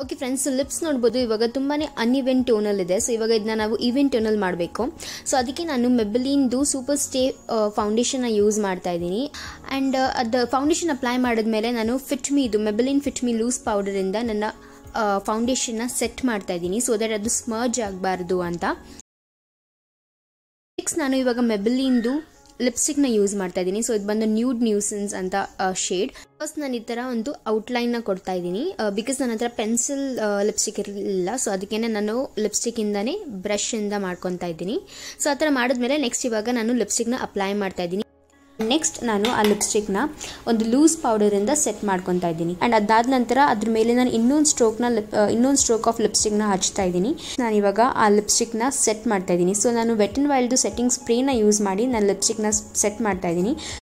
okay friends lips ನೋಡ್ಬೋದು ಇವಾಗ ತುಂಬಾ ಅನ್ಇವೆಂಟ್ ಟೋನಲ್ಲಿದೆ ಸೊ ಇವಾಗ ಇದನ್ನ ನಾವು ಈವೆಂಟ್ ಟೋನಲ್ಲಿ ಮಾಡಬೇಕು ಸೊ ಅದಕ್ಕೆ ನಾನು ಮೆಬಲಿನ್ದು ಸೂಪರ್ ಸ್ಟೇ ಫೌಂಡೇಶನ್ನ ಯೂಸ್ ಮಾಡ್ತಾ ಇದ್ದೀನಿ ಆ್ಯಂಡ್ ಅದು ಫೌಂಡೇಶನ್ ಅಪ್ಲೈ ಮಾಡಿದ್ಮೇಲೆ ನಾನು ಫಿಟ್ ಮಿ ಇದು ಮೆಬಲಿನ್ ಫಿಟ್ ಮಿ ಲೂಸ್ ಪೌಡರಿಂದ ನನ್ನ ಫೌಂಡೇಶನ್ನ ಸೆಟ್ ಮಾಡ್ತಾ ಇದ್ದೀನಿ ಸೊ ದಟ್ ಅದು ಸ್ಮರ್ಜ್ ಆಗಬಾರ್ದು ಅಂತ ನೆಕ್ಸ್ಟ್ ನಾನು ಇವಾಗ ಮೆಬಲಿನ್ದು ಲಿಪ್ಸ್ಟಿಕ್ನ ಯೂಸ್ ಮಾಡ್ತಾ ಇದ್ದೀನಿ ಸೊ ಇದು ಬಂದು ನ್ಯೂಡ್ ನ್ಯೂಸನ್ಸ್ ಅಂತ ಶೇಡ್ ಫಸ್ಟ್ ನಾನು ಈ ಥರ ಒಂದು ಔಟ್ಲೈನ್ನ ಕೊಡ್ತಾ ಇದ್ದೀನಿ ಬಿಕಾಸ್ ನನ್ನ ಹತ್ರ ಪೆನ್ಸಿಲ್ ಲಿಪ್ಸ್ಟಿಕ್ ಇರಲಿಲ್ಲ ಸೊ ಅದಕ್ಕೆ ನಾನು ಲಿಪ್ಸ್ಟಿಕ್ಕಿಂದನೇ ಬ್ರಷಿಂದ ಮಾಡ್ಕೊತಾ ಇದ್ದೀನಿ ಸೊ ಆ ಥರ ಮಾಡಿದ್ಮೇಲೆ ನೆಕ್ಸ್ಟ್ ಇವಾಗ ನಾನು ಲಿಪ್ಸ್ಟಿಕ್ನ ಅಪ್ಲೈ ಮಾಡ್ತಾ ಇದ್ದೀನಿ ನೆಕ್ಸ್ಟ್ ನಾನು ಆ ಲಿಪ್ಸ್ಟಿಕ್ನ ಒಂದು ಲೂಸ್ ಪೌಡರಿಂದ ಸೆಟ್ ಮಾಡ್ಕೊತಾ ಇದ್ದೀನಿ ಆ್ಯಂಡ್ ಅದಾದ ನಂತರ ಅದ್ರ ಮೇಲೆ ನಾನು ಇನ್ನೊಂದು ಸ್ಟ್ರೋಕ್ನ ಲಿಪ್ ಇನ್ನೊಂದು ಸ್ಟ್ರೋಕ್ ಆಫ್ ಲಿಪ್ಸ್ಟಿಕ್ನ ಹಚ್ತಾ ಇದ್ದೀನಿ ನಾನು ಇವಾಗ ಆ ಲಿಪ್ಸ್ಟಿಕ್ನ ಸೆಟ್ ಮಾಡ್ತಾ ಇದ್ದೀನಿ ಸೊ ನಾನು ವೆಟ್ ಆ್ಯಂಡ್ ವೈಲ್ಡ್ದು ಸೆಟ್ಟಿಂಗ್ ಸ್ಪ್ರೇನ ಯೂಸ್ ಮಾಡಿ ನಾನು ಲಿಪ್ಸ್ಟಿಕ್ನ ಸೆಟ್ ಮಾಡ್ತಾ ಇದ್ದೀನಿ